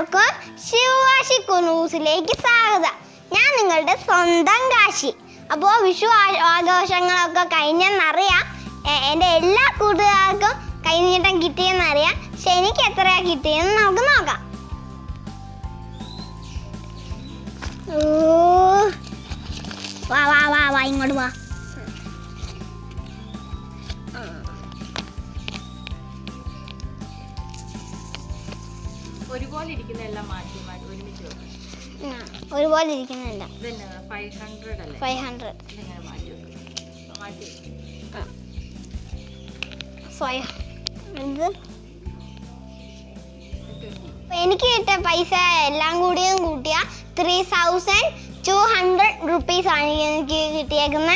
എല്ലാവർക്കും ശിവകാശി കുനൂസിലേക്ക് സ്വാഗതം ഞാൻ നിങ്ങളുടെ സ്വന്തം കാശി അപ്പോൾ വിഷു ആ- ആഘോഷങ്ങളൊക്കെ കഴിഞ്ഞെന്നറിയാം എ- എൻ്റെ എല്ലാ കൂട്ടുകാർക്കും കൈനീട്ടം കിട്ടിയെന്നറിയാം പക്ഷെ എനിക്ക് എത്രയാ കിട്ടിയെന്ന് നമുക്ക് നോക്കാം ഓ. വാ വാ വാ വാ ഇങ്ങോട്ട് വാ ഒരുപോലെ ഇരിക്കുന്ന എല്ലാം മാറ്റി മാറ്റി ഒരുമിച്ച് വെക്കും ഉം, ഒരുപോലെ ഇരിക്കുന്നില്ല ഇതന്നെ ഫൈവ് ഹൺഡ്രഡ് അല്ലേ ഫൈവ് ഹൺഡ്രഡ് ഇതെങ്ങനെ മാറ്റി വെക്കും മാറ്റി സ്വയം ഇത് എനിക്ക് കിട്ടിയ പൈസ എല്ലാം കൂടിയും കൂട്ടിയ three thousand two hundred rupees ആണ് എനിക്ക് കിട്ടിയേക്കുന്നത്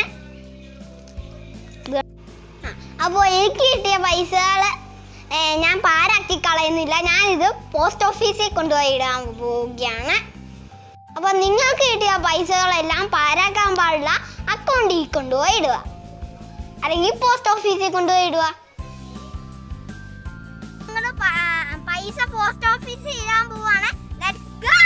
അപ്പോൾ എനിക്ക് കിട്ടിയ പൈസകൾ ഞാൻ പാരാക്കി കളയുന്നില്ല ഞാനിത് പോസ്റ്റ് ഓഫീസിൽ കൊണ്ടുപോയി ഇടാൻ പോവുകയാണ് അപ്പോൾ നിങ്ങൾക്ക് കിട്ടിയ പൈസകളെല്ലാം പാരാക്കാൻ പാടില്ല അക്കൗണ്ടിൽ കൊണ്ടുപോയി ഇടുക അല്ലെങ്കിൽ പോസ്റ്റ് ഓഫീസിൽ കൊണ്ടുപോയി ഇടുക നിങ്ങള് പ- പൈസ പോസ്റ്റ് ഓഫീസിൽ ഇടാൻ പോവാണ് ലെറ്റ്സ് ഗോ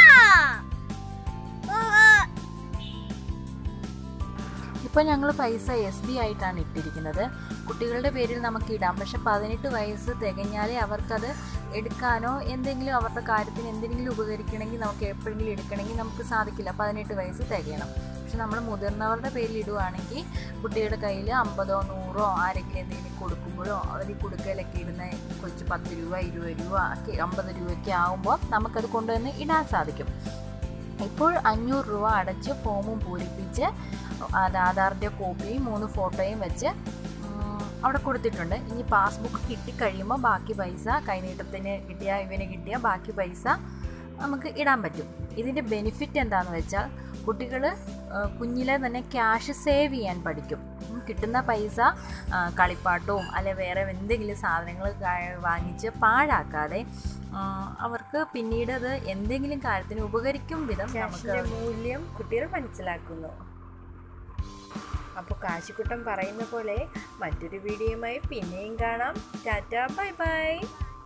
ഇപ്പോൾ ഞങ്ങൾ പൈസ എസ് ബി ആയിട്ടാണ് ഇട്ടിരിക്കുന്നത് കുട്ടികളുടെ പേരിൽ നമുക്ക് ഇടാം പക്ഷെ പതിനെട്ട് വയസ്സ് തികഞ്ഞാലേ അവർക്കത് എടുക്കാനോ എന്തെങ്കിലും അവരുടെ കാര്യത്തിന് എന്തെങ്കിലും ഉപകരിക്കണമെങ്കിൽ നമുക്ക് എപ്പോഴെങ്കിലും എടുക്കണമെങ്കിൽ നമുക്ക് സാധിക്കില്ല പതിനെട്ട് വയസ്സ് തികയണം പക്ഷെ നമ്മൾ മുതിർന്നവരുടെ പേരിൽ ഇടുവാണെങ്കിൽ കുട്ടിയുടെ കയ്യിൽ അമ്പതോ നൂറോ ആരെങ്കിലും എന്തെങ്കിലും കൊടുക്കുമ്പോഴോ അവർ കുടുക്കയിലൊക്കെ ഇടുന്ന കൊച്ചു പത്ത് രൂപ ഇരുപത് രൂപ ഒക്കെ അമ്പത് രൂപയൊക്കെ ആകുമ്പോൾ നമുക്കത് കൊണ്ടുവന്ന് ഇടാൻ സാധിക്കും ഇപ്പോൾ അഞ്ഞൂറ് രൂപ അടച്ച് ഫോമും പൂരിപ്പിച്ച് അത് ആധാറിൻ്റെ കോപ്പിയും മൂന്ന് ഫോട്ടോയും വെച്ച് ഉം, അവിടെ കൊടുത്തിട്ടുണ്ട് ഇനി പാസ്ബുക്ക് കിട്ടിക്കഴിയുമ്പോൾ ബാക്കി പൈസ കൈനീട്ടത്തിന് കിട്ടിയ ഇവന് കിട്ടിയ ബാക്കി പൈസ നമുക്ക് ഇടാൻ പറ്റും ഇതിൻ്റെ ബെനിഫിറ്റ് എന്താണെന്ന് വെച്ചാൽ കുട്ടികൾ കുഞ്ഞിലെ തന്നെ ക്യാഷ് സേവ് ചെയ്യാൻ പഠിക്കും ഉം, കിട്ടുന്ന പൈസ ആ, കളിപ്പാട്ടവും അല്ലെ വേറെ എന്തെങ്കിലും സാധനങ്ങൾ കാ- വാങ്ങിച്ച് പാഴാക്കാതെ ആ, അവർക്ക് പിന്നീട് അത് എന്തെങ്കിലും കാര്യത്തിന് ഉപകരിക്കും വിധം നമുക്ക് മൂല്യം കുട്ടികൾ മനസ്സിലാക്കുന്നു അപ്പോൾ കാശിക്കുട്ടൻ പറയുന്ന പോലെ മറ്റൊരു വീഡിയോയുമായി പിന്നെയും കാണാം ടാറ്റ ബൈ ബൈ